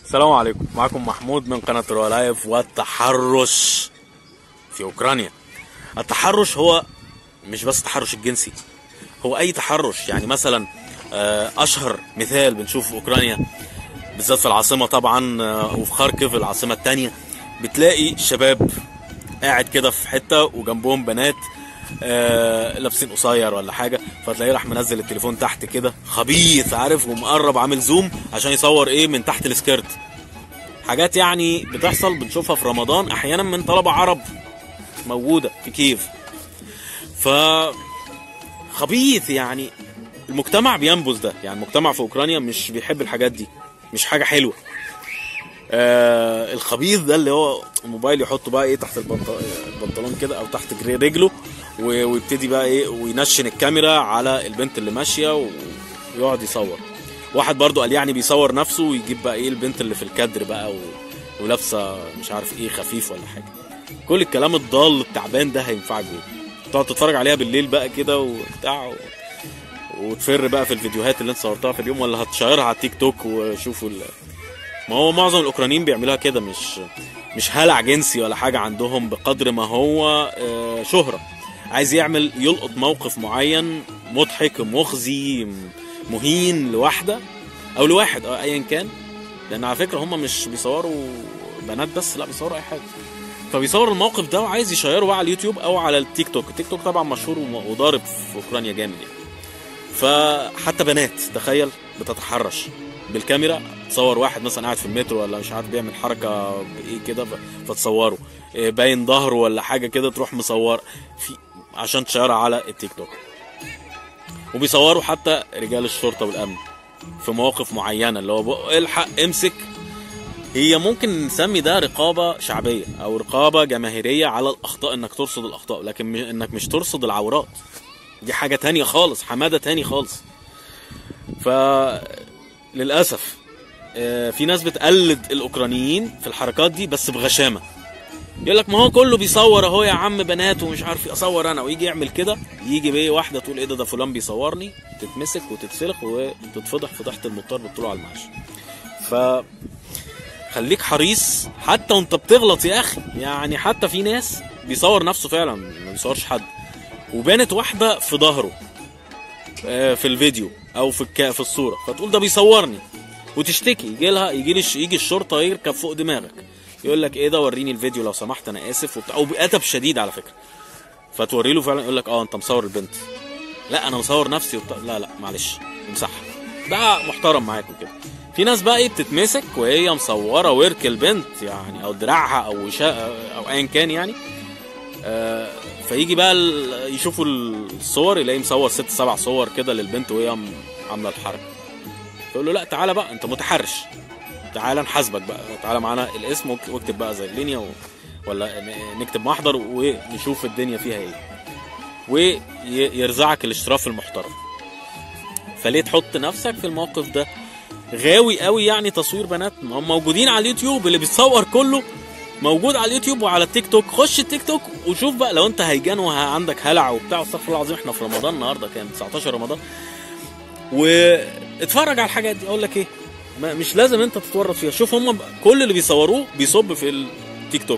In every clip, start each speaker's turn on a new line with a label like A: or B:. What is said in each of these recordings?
A: السلام عليكم معكم محمود من قناة رؤى لايف والتحرش في أوكرانيا التحرش هو مش بس التحرش الجنسي هو أي تحرش يعني مثلا آه، أشهر مثال بنشوفه في أوكرانيا بالذات في العاصمة طبعا آه، وفي خاركيف العاصمة التانية بتلاقي شباب قاعد كده في حتة وجنبهم بنات آه لابسين قصير ولا حاجه فتلاقيه راح منزل التليفون تحت كده خبيث عارف ومقرب عامل زوم عشان يصور ايه من تحت السكيرت حاجات يعني بتحصل بنشوفها في رمضان احيانا من طلبه عرب موجوده في كييف ف خبيث يعني المجتمع بينبذ ده يعني المجتمع في اوكرانيا مش بيحب الحاجات دي مش حاجه حلوه آه الخبيث ده اللي هو الموبايل يحطه بقى ايه تحت البنط- البنطلون كده او تحت جري- رجله و- ويبتدي بقى ايه وينشن الكاميرا على البنت اللي ماشيه و- ويقعد يصور واحد برضو قال يعني بيصور نفسه ويجيب بقى ايه البنت اللي في الكادر بقى و... ولابسه مش عارف ايه خفيف ولا حاجه كل الكلام الضال التعبان ده هينفعك بيه تقعد تتفرج عليها بالليل بقى كده وبتاع و... وتفر بقى في الفيديوهات اللي انت صورتها في اليوم ولا هتشيرها على التيك توك وشوفوا ال... ما هو معظم الاوكرانيين بيعملوها كده مش مش هلع جنسي ولا حاجه عندهم بقدر ما هو آه، شهره عايز يعمل يلقط موقف معين مضحك مخزي م- مهين لواحده او لواحد اه ايا كان لان على فكره هم مش بيصوروا بنات بس لا بيصوروا اي حاجه فبيصور الموقف ده وعايز يشيره بقى على اليوتيوب او على التيك توك التيك توك طبعا مشهور وم- وضارب في اوكرانيا جامد يعني فحتى بنات تخيل بتتحرش بالكاميرا تصور واحد مثلا قاعد في المترو ولا مش عارف بيعمل حركه بايه كده ف- فتصوره إيه باين ظهره ولا حاجه كده تروح مصور في عشان تشيرها على التيك توك وبيصوروا حتى رجال الشرطه والامن في مواقف معينه اللي هو بق- الحق امسك هي ممكن نسمي ده رقابه شعبيه او رقابه جماهيريه على الاخطاء انك ترصد الاخطاء لكن م- انك مش ترصد العورات دي حاجه تانية خالص حماده تاني خالص ف للاسف آه، في ناس بتقلد الاوكرانيين في الحركات دي بس بغشامه يقول لك ما هو كله بيصور اهو يا عم بنات ومش عارف إيه، اصور انا ويجي يعمل كده يجي بيه واحده تقول ايه ده ده فلان بيصورني تتمسك وتتسلخ وتتفضح فضيحه المضطر بالطلوع على المعاش ف خليك حريص حتى وانت بتغلط يا اخي يعني حتى في ناس بيصور نفسه فعلا ما بيصورش حد وبانت واحده في ظهره آه، في الفيديو او في الك... في الصوره فتقول ده بيصورني وتشتكي يجي لها يجي لي يجي الشرطه يركب فوق دماغك يقول لك ايه ده وريني الفيديو لو سمحت انا اسف وبتاع او بأدب شديد على فكره فتوري له فعلا يقول لك اه انت مصور البنت لا انا مصور نفسي وبتاع لا لا معلش امسحها بقى محترم معاك وكده في ناس بقى ايه بتتمسك وهي مصوره ورك البنت يعني او دراعها او وشها او ايا كان يعني آه، فيجي بقى ال- يشوفوا الصور يلاقيه مصور ست سبع صور كده للبنت وهي م- عامله الحركه يقول له لا تعالى بقى انت متحرش تعالى نحاسبك بقى تعالى معانا الاسم واك- واكتب بقى زي اللينيا و... ولا ن- نكتب محضر ونشوف الدنيا فيها ايه ويرزعك الاشراف المحترم فليه تحط نفسك في الموقف ده غاوي قوي يعني تصوير بنات ما هم موجودين على اليوتيوب اللي بيتصور كله موجود على اليوتيوب وعلى التيك توك خش التيك توك وشوف بقى لو انت هيجان وعندك هلع وبتاع استغفر الله العظيم احنا في رمضان النهارده كام 19 رمضان واتفرج على الحاجات دي اقول لك ايه ما مش لازم انت تتورط فيها شوف هم كل اللي بيصوروه بيصب في التيك توك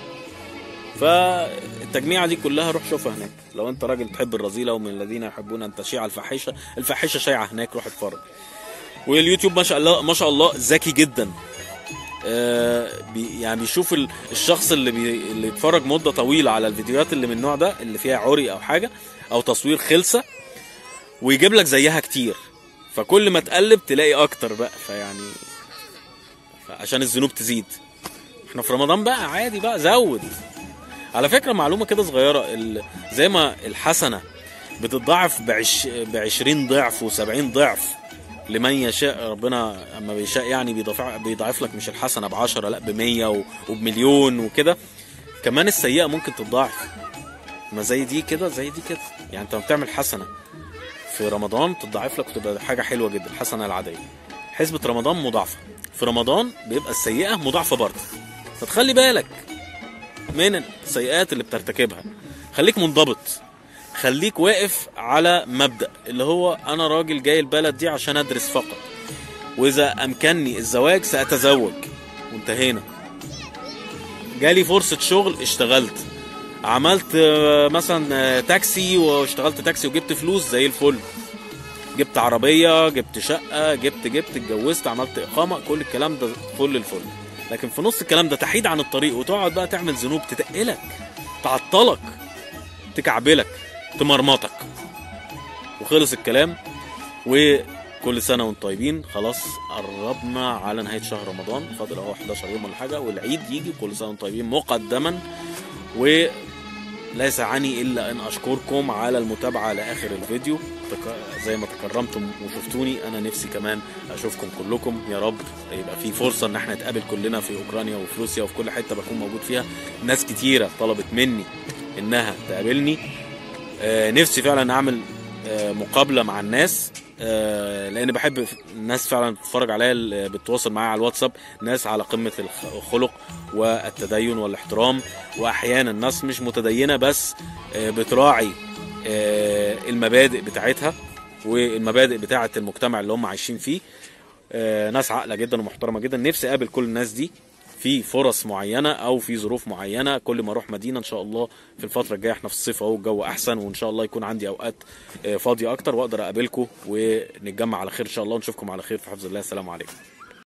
A: فالتجميعه دي كلها روح شوفها هناك لو انت راجل تحب الرذيله ومن الذين يحبون ان تشيع الفاحشه الفاحشه شايعه هناك روح اتفرج واليوتيوب ما شاء الله ما شاء الله ذكي جدا آه، بي يعني بيشوف ال- الشخص اللي بي اللي يتفرج مده طويله على الفيديوهات اللي من النوع ده اللي فيها عري او حاجه او تصوير خلسه ويجيب لك زيها كتير فكل ما تقلب تلاقي اكتر بقى فيعني عشان الذنوب تزيد احنا في رمضان بقى عادي بقى زود على فكره معلومه كده صغيره ال- زي ما الحسنه بتتضاعف بعش ب 20 ضعف و70 ضعف لمن يشاء ربنا اما بيشاء يعني بيضاعف بيضاعف لك مش الحسنه ب 10 لا ب 100 وبمليون وكده كمان السيئه ممكن تتضاعف ما زي دي كده زي دي كده يعني انت لما بتعمل حسنه في رمضان تضاعف لك وتبقى حاجه حلوه جدا الحسنه العاديه حسبة رمضان مضاعفه في رمضان بيبقى السيئه مضاعفه برضه فتخلي بالك من السيئات اللي بترتكبها خليك منضبط خليك واقف على مبدأ اللي هو انا راجل جاي البلد دي عشان ادرس فقط واذا امكنني الزواج ساتزوج وانتهينا جالي فرصة شغل اشتغلت عملت آه، مثلا آه، تاكسي واشتغلت تاكسي وجبت فلوس زي الفل جبت عربية جبت شقة جبت جبت اتجوزت عملت إقامة كل الكلام ده فل الفل لكن في نص الكلام ده تحيد عن الطريق وتقعد بقى تعمل ذنوب تتقلك تعطلك تكعبلك تمرمطك وخلص الكلام وكل سنه وانتم طيبين خلاص قربنا على نهايه شهر رمضان فاضل اهو 11 يوم ولا حاجه والعيد يجي كل سنه وانتم طيبين مقدما و لا يسعني الا ان اشكركم على المتابعه لاخر الفيديو تك- زي ما تكرمتم وشفتوني انا نفسي كمان اشوفكم كلكم يا رب يبقى في فرصه ان احنا نتقابل كلنا في اوكرانيا وفي روسيا وفي كل حته بكون موجود فيها ناس كتيره طلبت مني انها تقابلني آه، نفسي فعلا اعمل آه، مقابله مع الناس آه، لان بحب الناس فعلا تتفرج عليا اللي بتتواصل معايا على الواتساب ناس على قمه الخ- الخلق والتدين والاحترام واحيانا ناس مش متدينه بس آه، بتراعي آه، المبادئ بتاعتها والمبادئ بتاعه المجتمع اللي هم عايشين فيه آه، ناس عاقله جدا ومحترمه جدا نفسي اقابل كل الناس دي في فرص معينه او في ظروف معينه كل ما اروح مدينه ان شاء الله في الفتره الجايه احنا في الصيف اهو الجو احسن وان شاء الله يكون عندي اوقات آه، فاضيه اكتر واقدر اقابلكم ونتجمع على خير ان شاء الله ونشوفكم على خير في حفظ الله السلام عليكم